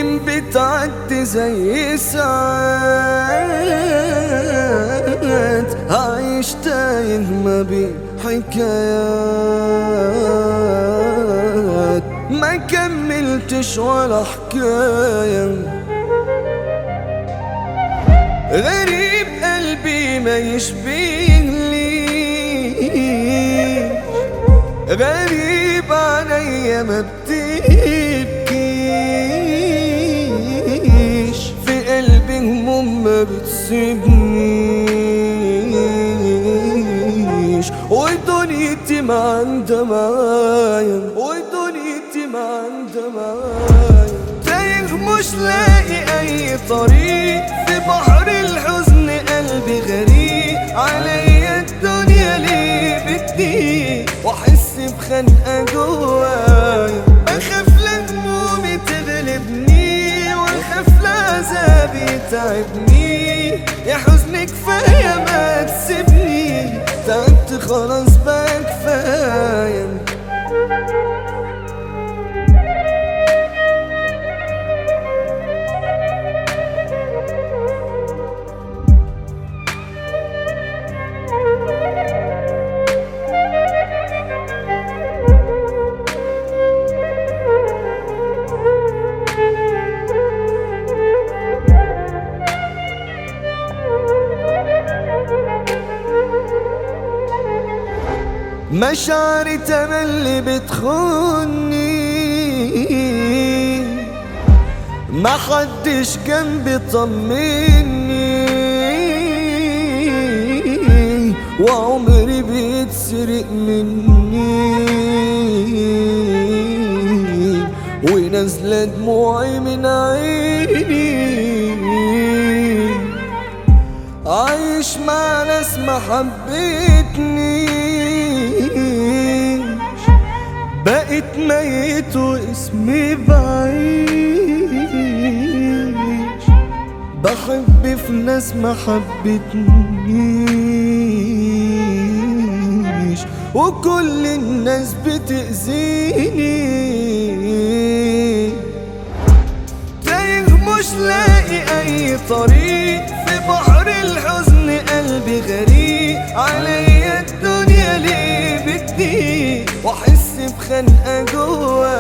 سنين بتعدي زي ساعات عايش تايه ما بين حكايات ما كملتش ولا حكايه غريب قلبي ما يشبهليش غريب عليا ما بتبكيش في قلبي هموم ما بتسيبنيش ودنيتي ما عندها معايا ودنيتي ما عندها معايا تايه مش لاقي اي طريق في بحر الحزن قلبي غريب عليا الدنيا ليه بتضيق واحس بخنقه جوايا بخاف لهمومي تغلبني واخاف لعذابي يتعبني يا حزن كفايه ما تسيبني تعبت خلاص بقى كفايه مشاعري تملي بتخوني ما حدش جنبي طمني وعمري بيتسرق مني ونازلة دموعي من عيني عايش مع ناس ما حبيتنيش بقيت ميت واسمي بعيش بحب في ناس ما حبتنيش وكل الناس بتأذيني تايه مش لاقي اي طريق في بحر الحزن قلبي غريب عليا الدنيا ليه بتضيق واحس بخنقه جوا